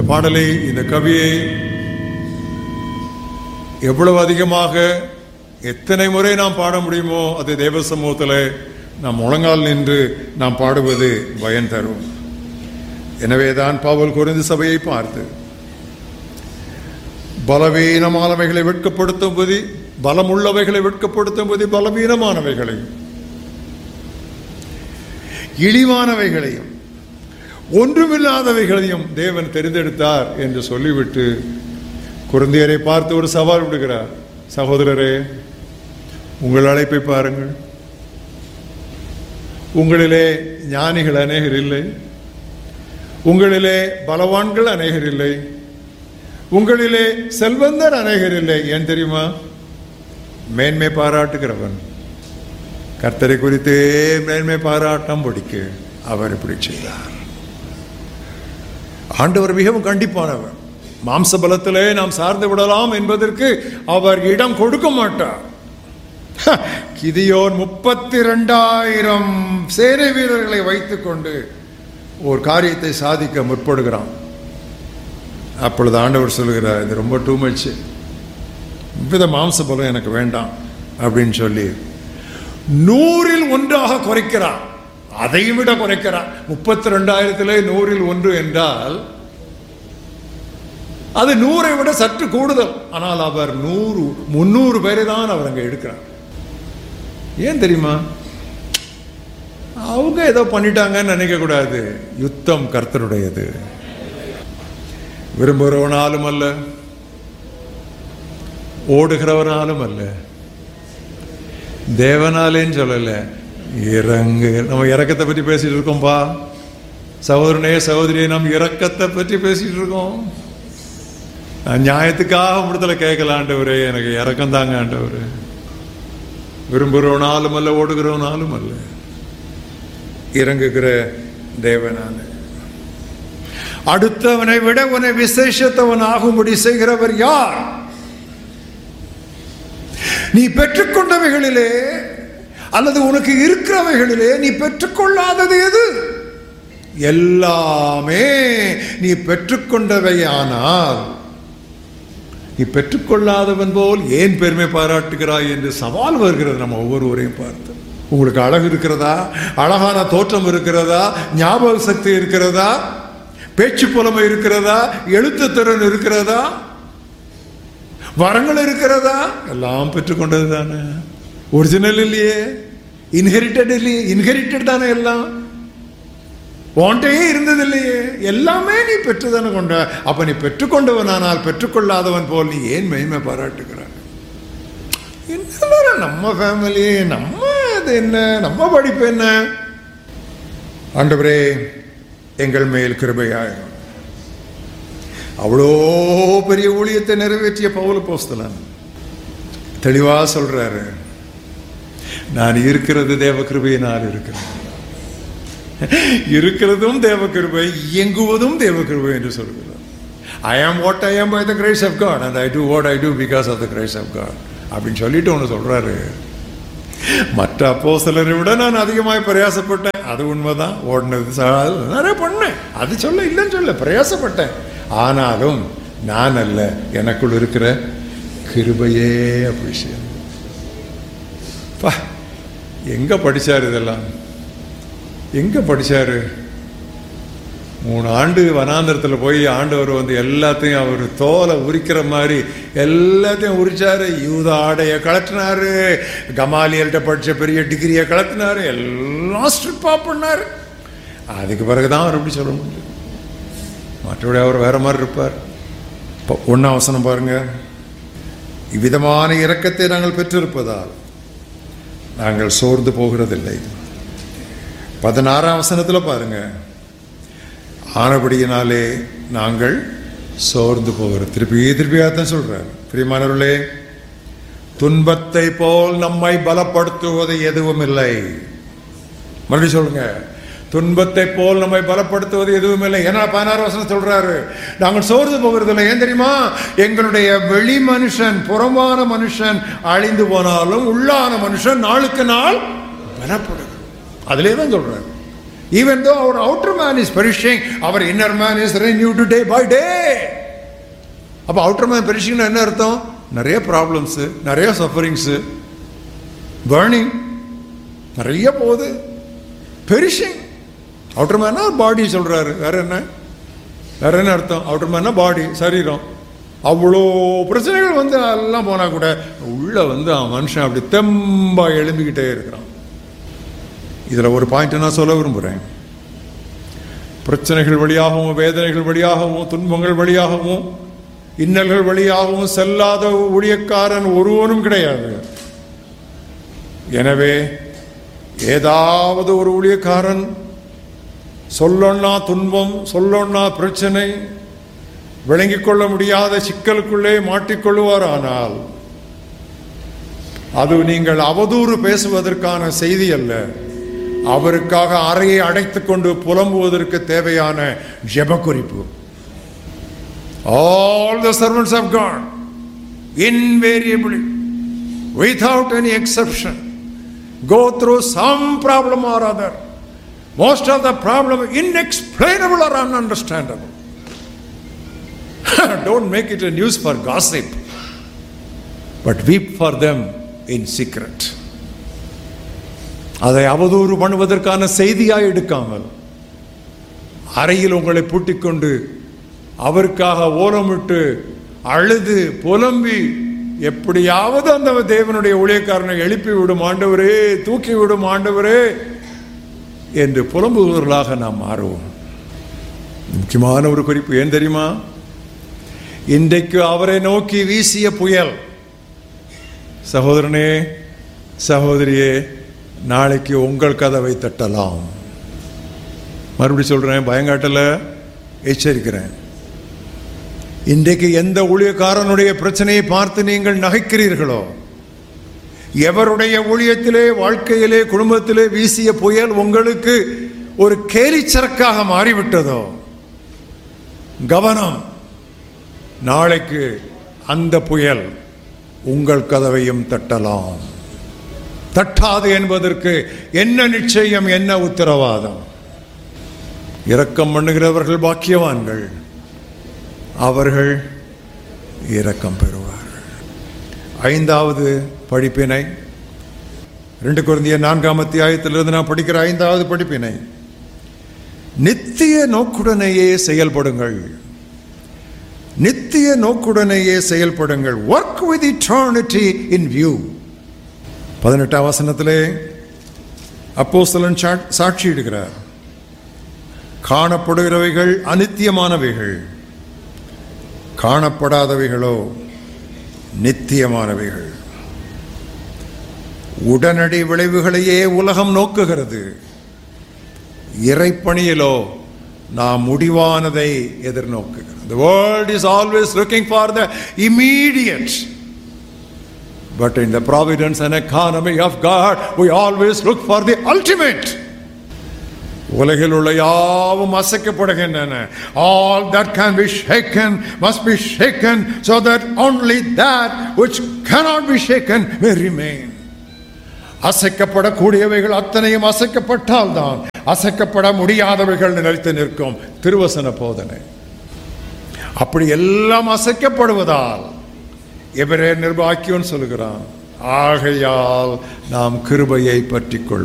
இந்த பாடலை இந்த கவியை எவ்வளவு அதிகமாக எத்தனை முறை நாம் பாட முடியுமோ அது தேவ சமூகத்தில் நாம் முழங்கால் நின்று நாம் பாடுவது பயன் தரும் எனவேதான் பவுல் குறைந்த சபையை பார்த்து பலவீனமானவைகளை வெட்கப்படுத்தும்படி பலமுள்ளவைகளை வெட்கப்படுத்தும்படி பலவீனமானவைகளையும் இழிவானவைகளையும் ஒன்றுமில்லாதவைகளையும் தேவன் தெரிந்தெடுத்தார் என்று சொல்லிவிட்டு குருந்தியரை பார்த்து ஒரு சவால் விடுகிறார் சகோதரரே உங்கள் அழைப்பை பாருங்கள் உங்களிலே ஞானிகள் அநேகர் இல்லை உங்களிலே பலவான்கள் அநேகர் இல்லை உங்களிலே செல்வந்தர் அநேகர் இல்லை ஏன் தெரியுமா மேன்மை பாராட்டுகிறவன் கர்த்தரை குறித்தே மேன்மை பாராட்டம் பிடிக்க அவர் இப்படி செய்தார் ஆண்டவர் மிகவும் கண்டிப்பானவர் மாம்ச பலத்திலே நாம் சார்ந்து விடலாம் என்பதற்கு அவர் இடம் கொடுக்க மாட்டார் ஹ, கிதியோன் முப்பத்தி ரெண்டாயிரம் சேனை வீரர்களை வைத்துக்கொண்டு ஒரு காரியத்தை சாதிக்க முற்படுகிறான் அப்பொழுது ஆண்டவர் சொல்லுகிறார் இது ரொம்ப டூ மச் இவ்வித மாம்ச பலம் எனக்கு வேண்டாம் அப்படின்னு சொல்லி நூறில் ஒன்றாக குறைக்கிறான் அதை விட குறைக்கிறான் முப்பத்தி ரெண்டாயிரத்திலே நூறில் ஒன்று என்றால் அது நூறை விட சற்று கூடுதல் ஆனால் அவர் நூறு முன்னூறு பேரை தான் அவர் அங்கே எடுக்கிறார் ஏன் தெரியுமா அவங்க ஏதோ பண்ணிட்டாங்கன்னு நினைக்க கூடாது யுத்தம் கர்த்தருடையது விரும்புகிறவனாலும் அல்ல ஓடுகிறவனாலும் அல்ல தேவனாலேன்னு சொல்லல இறங்கு நம்ம இறக்கத்தை பற்றி பேசிட்டு இருக்கோம்பா சகோதரனே சகோதரியே நம்ம இறக்கத்தை பற்றி பேசிட்டு இருக்கோம் நான் நியாயத்துக்காக முடித்தல கேட்கல ஆண்டவரே எனக்கு இறக்கம் தாங்க ஆண்டவரே விரும்புகிறவனாலும் அல்ல ஓடுகிறவனாலும் அல்ல இறங்குகிற தேவனான அடுத்தவனை விட உன்னை விசேஷத்தவன் ஆகும்படி செய்கிறவர் யார் நீ பெற்றுக்கொண்டவைகளிலே அல்லது உனக்கு இருக்கிறவைகளிலே நீ பெற்றுக்கொள்ளாதது எது எல்லாமே நீ பெற்றுக்கொண்டவையானால் நீ பெற்றுக்கொள்ளாதவன் போல் ஏன் பெருமை பாராட்டுகிறாய் என்று சவால் வருகிறது நம்ம ஒவ்வொருவரையும் பார்த்து உங்களுக்கு அழகு இருக்கிறதா அழகான தோற்றம் இருக்கிறதா ஞாபக சக்தி இருக்கிறதா பேச்சு புலமை இருக்கிறதா எழுத்து திறன் இருக்கிறதா வரங்கள் இருக்கிறதா எல்லாம் பெற்றுக்கொண்டது தானே ஒரிஜினல் இல்லையே இன்ஹெரிட்டட் இல்லையே இன்ஹெரிட்டட் தானே எல்லாம் உன்கிட்டயே இருந்தது இல்லையே எல்லாமே நீ பெற்றுதானே கொண்ட அப்ப நீ பெற்றுக்கொண்டவனானால் பெற்றுக்கொள்ளாதவன் போல் நீ ஏன் மகிமை பாராட்டுகிறாய் என்ன வேற நம்ம ஃபேமிலி நம்ம இது என்ன நம்ம படிப்பு என்ன ஆண்டவரே எங்கள் மேல் கிருபையாயிரும் அவ்வளோ பெரிய ஊழியத்தை நிறைவேற்றிய பவுல போஸ்தலன் தெளிவா சொல்றாரு நான் இருக்கிறது தேவ கிருபையினால் இருக்கிறேன் இருக்கிறதும் தேவ கிருபை இயங்குவதும் தேவ கிருபை என்று சொல்கிறார் ஐ ஆம் what I am by the grace of God and I do what I do because of the grace of God அப்படின்னு சொல்லிட்டு ஒன்று சொல்றாரு மற்ற அப்போ சிலரை விட நான் அதிகமாக பிரயாசப்பட்டேன் அது உண்மைதான் ஓடினது ச- நிறைய பண்ணேன் அது சொல்ல இல்லைன்னு சொல்ல பிரயாசப்பட்டேன் ஆனாலும் நான் அல்ல எனக்குள் இருக்கிற கிருபையே அப்படி செய்யும் பா எங்க படிச்சார் இதெல்லாம் எங்க படிச்சாரு மூணு ஆண்டு வனாந்திரத்தில் போய் ஆண்டவர் வந்து எல்லாத்தையும் அவர் தோலை உரிக்கிற மாதிரி எல்லாத்தையும் உரிச்சாரு யூத ஆடையை கலட்டினாரு கமாலியல்கிட்ட படிச்ச பெரிய டிகிரியை கலட்டினாரு எல்லாம் ஸ்ட்ரிப்பா பண்ணாரு அதுக்கு பிறகுதான் அவர் எப்படி சொல்ல முடியும் மற்றபடி அவர் வேற மாதிரி இருப்பார் இப்போ ஒன்றாம் வசனம் பாருங்க இவ்விதமான இரக்கத்தை நாங்கள் பெற்றிருப்பதால் நாங்கள் சோர்ந்து போகிறதில்லை பதினாறாம் வசனத்தில் பாருங்க ஆனபடியினாலே நாங்கள் சோர்ந்து போகிறோம் திருப்பி திருப்பியாத்தான் சொல்றார் பிரியமானவர்களே துன்பத்தை போல் நம்மை பலப்படுத்துவது எதுவும் இல்லை மறுபடியும் சொல்லுங்க துன்பத்தை போல் நம்மை பலப்படுத்துவது எதுவும் இல்லை ஏன்னா பதினாறு வசனம் சொல்றாரு நாங்கள் சோர்ந்து போகிறதில்லை ஏன் தெரியுமா எங்களுடைய வெளி மனுஷன் புறமான மனுஷன் அழிந்து போனாலும் உள்ளான மனுஷன் நாளுக்கு நாள் பலப்படுது அதிலே தான் சொல்றாரு Even though our outer man is perishing, our inner man is renewed day by day. அப்போ அவுட்டர் மேன் பெரிஷிங்னா என்ன அர்த்தம் நிறைய ப்ராப்ளம்ஸு நிறைய சஃபரிங்ஸு பேர்னிங் நிறைய போகுது பெரிஷிங் அவுட்டர் மேனா பாடி சொல்கிறாரு வேற என்ன வேற என்ன அர்த்தம் அவுட்டர் மேனா பாடி சரீரம் அவ்வளோ பிரச்சனைகள் வந்து எல்லாம் போனால் கூட உள்ளே வந்து அவன் மனுஷன் அப்படி தெம்பா எழும்பிக்கிட்டே இருக்கிறான் இதில் ஒரு பாயிண்ட் நான் சொல்ல விரும்புகிறேன் பிரச்சனைகள் வழியாகவும் வேதனைகள் வழியாகவும் துன்பங்கள் வழியாகவும் இன்னல்கள் வழியாகவும் செல்லாத ஊழியக்காரன் ஒருவனும் கிடையாது எனவே ஏதாவது ஒரு ஊழியக்காரன் சொல்லொன்னா துன்பம் சொல்லொன்னா பிரச்சனை விளங்கிக் கொள்ள முடியாத சிக்கலுக்குள்ளே மாட்டிக்கொள்வார் ஆனால் அது நீங்கள் அவதூறு பேசுவதற்கான செய்தி அல்ல அவருக்காக அறையை அடைத்துக் கொண்டு புலம்புவதற்கு தேவையான ஜெப குறிப்பு all the servants of God invariably without any exception go through some problem or other. Most of the problem inexplainable or ununderstandable. Don't make it a news for gossip, but weep for them in secret. அதை அவதூறு பண்ணுவதற்கான செய்தியாய் எடுக்காமல் அறையில் உங்களை பூட்டிக் கொண்டு அவருக்காக ஓலமிட்டு அழுது புலம்பி எப்படியாவது அந்த தேவனுடைய ஊழியக்காரனை எழுப்பி விடும் ஆண்டவரே தூக்கி விடும் ஆண்டவரே என்று புலம்புவர்களாக நாம் மாறுவோம் முக்கியமான ஒரு குறிப்பு ஏன் தெரியுமா இன்றைக்கு அவரை நோக்கி வீசிய புயல் சகோதரனே சகோதரியே நாளைக்கு உங்கள் கதவை தட்டலாம் மறுபடி சொல்றேன் பயங்காட்டல எச்சரிக்கிறேன் இன்றைக்கு எந்த ஊழியக்காரனுடைய பிரச்சனையை பார்த்து நீங்கள் நகைக்கிறீர்களோ எவருடைய ஊழியத்திலே வாழ்க்கையிலே குடும்பத்திலே வீசிய புயல் உங்களுக்கு ஒரு கேலிச்சரக்காக மாறிவிட்டதோ கவனம் நாளைக்கு அந்த புயல் உங்கள் கதவையும் தட்டலாம் தட்டாது என்பதற்கு என்ன நிச்சயம் என்ன உத்தரவாதம் இரக்கம் பண்ணுகிறவர்கள் பாக்கியவான்கள் அவர்கள் இரக்கம் பெறுவார்கள் ஐந்தாவது படிப்பினை ரெண்டு குழந்தைய நான்காம் அத்தியாயத்திலிருந்து நான் படிக்கிற ஐந்தாவது படிப்பினை நித்திய நோக்குடனேயே செயல்படுங்கள் நித்திய நோக்குடனேயே செயல்படுங்கள் work with eternity in view பதினெட்டாம் வசனத்திலே அப்போஸ்தலன் சாட்சியிடுகிறார் காணப்படுகிறவைகள் அனித்தியமானவைகள் காணப்படாதவைகளோ நித்தியமானவைகள் உடனடி விளைவுகளையே உலகம் நோக்குகிறது இறைப்பணியிலோ நாம் முடிவானதை எதிர்நோக்குகிறது The world is always looking for the immediate. But in the providence and economy of God, we always look for the ultimate. உலகில் உள்ள யாவும் அசைக்கப்படுகின்றன all that can be shaken must be shaken so that only that which cannot be shaken may remain அசைக்கப்படக்கூடியவைகள் அத்தனையும் அசைக்கப்பட்டால் தான் அசைக்கப்பட முடியாதவைகள் நிலைத்து நிற்கும் திருவசன போதனை அப்படி எல்லாம் அசைக்கப்படுவதால் எவரே நிர்வாக்கியன் சொல்கிறான் ஆகையால் நாம் கிருபையை பற்றிக் கொள்வோம்